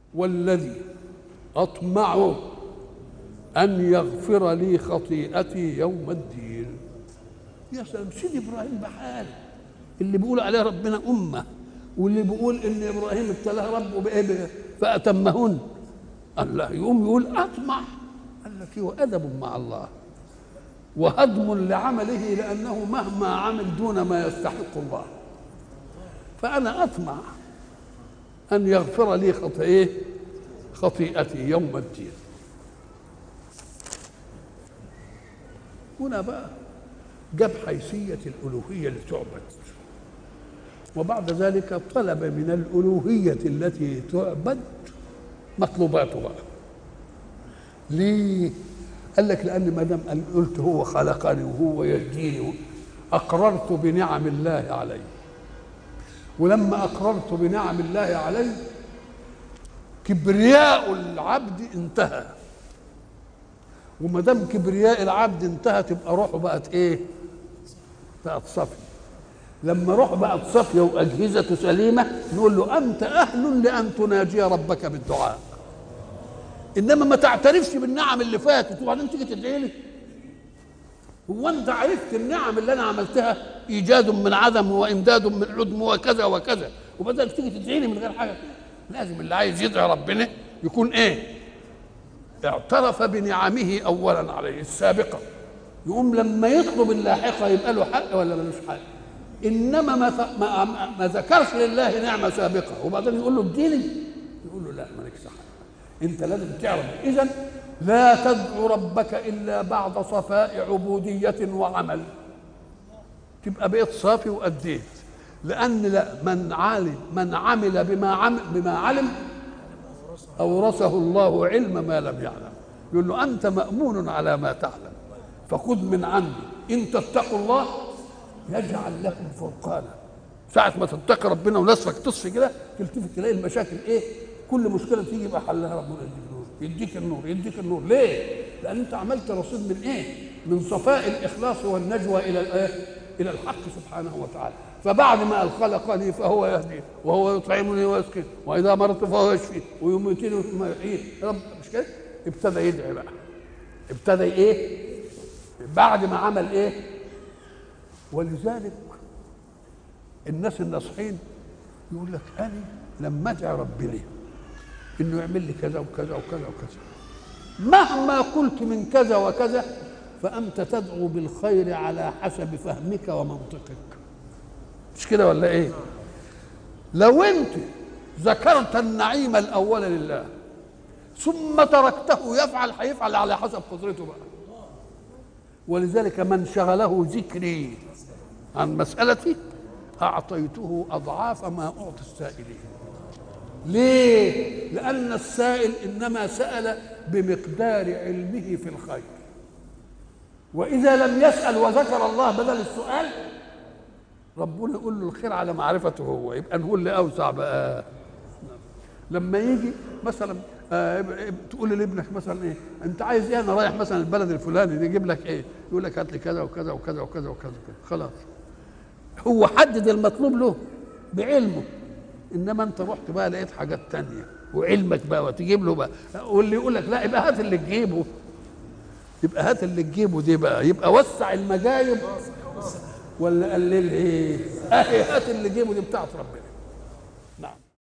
والذي أطمع أن يغفر لي خطيئتي يوم الدين يا سلام سيدي إبراهيم بحاله اللي بيقول عليه ربنا أمة واللي بيقول إن إبراهيم ابتلاه ربه بإيه فأتمهن الله يقوم يقول أطمع قال لك هو أدب مع الله وهدم لعمله لأنه مهما عمل دون ما يستحق الله فأنا أطمع أن يغفر لي خطئيه خطيئتي يوم الدين هنا بقى جاب حيثية الألوهية اللي تعبد وبعد ذلك طلب من الألوهية التي تعبد مطلوباته بقى ليه؟ قال لك لأن ما دام قلت هو خلقني وهو يهديني أقررت بنعم الله علي ولما أقررت بنعم الله علي كبرياء العبد انتهى وما دام كبرياء العبد انتهى تبقى روحه بقت ايه؟ بقت صافيه لما روح بقت صافيه واجهزته سليمه نقول له انت اهل لان تناجي ربك بالدعاء انما ما تعترفش بالنعم اللي فاتت وبعدين تيجي تدعي لي هو انت عرفت النعم اللي انا عملتها ايجاد من عدم وامداد من عدم وكذا وكذا وبدل تيجي تدعي لي من غير حاجه لازم اللي عايز يدعي ربنا يكون ايه اعترف بنعمه اولا عليه السابقه يقوم لما يطلب اللاحقه يبقى له حق ولا ملوش حق انما ما ما, ما ذكرش لله نعمه سابقه وبعدين يقول له اديني يقول له لا مالكش حق انت لازم تعرف اذا لا تدعو ربك الا بعد صفاء عبوديه وعمل تبقى بقيت صافي واديت لان لا من علم من عمل بما عمل بما علم اورثه الله علم ما لم يعلم يقول له انت مامون على ما تعلم فخذ من عندي ان تتقوا الله يجعل لكم فرقانا ساعة ما تتقي ربنا ونفسك تصفي كده تلتفت تلاقي المشاكل ايه؟ كل مشكلة تيجي يبقى حلها ربنا يديك النور يديك النور يديك النور ليه؟ لأن أنت عملت رصيد من ايه؟ من صفاء الإخلاص والنجوى إلى الايه؟ إلى الحق سبحانه وتعالى فبعد ما قال خلقني فهو يهدي وهو يطعمني ويسقي وإذا مرضت فهو يشفي ويميتني ثم يحيي رب مش كده؟ ابتدى يدعي بقى ابتدى ايه؟ بعد ما عمل ايه؟ ولذلك الناس الناصحين يقول لك انا لما ادعي ربنا انه يعمل لي كذا وكذا وكذا وكذا مهما قلت من كذا وكذا فانت تدعو بالخير على حسب فهمك ومنطقك مش كده ولا ايه لو انت ذكرت النعيم الاول لله ثم تركته يفعل هيفعل على حسب قدرته بقى ولذلك من شغله ذكري عن مسألتي أعطيته أضعاف ما أعطي السائلين ليه؟ لأن السائل إنما سأل بمقدار علمه في الخير وإذا لم يسأل وذكر الله بدل السؤال ربنا يقول له الخير على معرفته هو يبقى نقول له أوسع بقى لما يجي مثلا آه تقول لابنك مثلا ايه انت عايز ايه انا رايح مثلا البلد الفلاني يجيب لك ايه يقول لك هات لي كذا وكذا وكذا وكذا وكذا خلاص هو حدد المطلوب له بعلمه انما انت رحت بقى لقيت حاجات تانية وعلمك بقى وتجيب له بقى واللي يقول لك لا يبقى هات اللي تجيبه يبقى هات اللي تجيبه دي بقى يبقى وسع المجايب ولا قلل ايه اهي هات اللي تجيبه دي بتاعت ربنا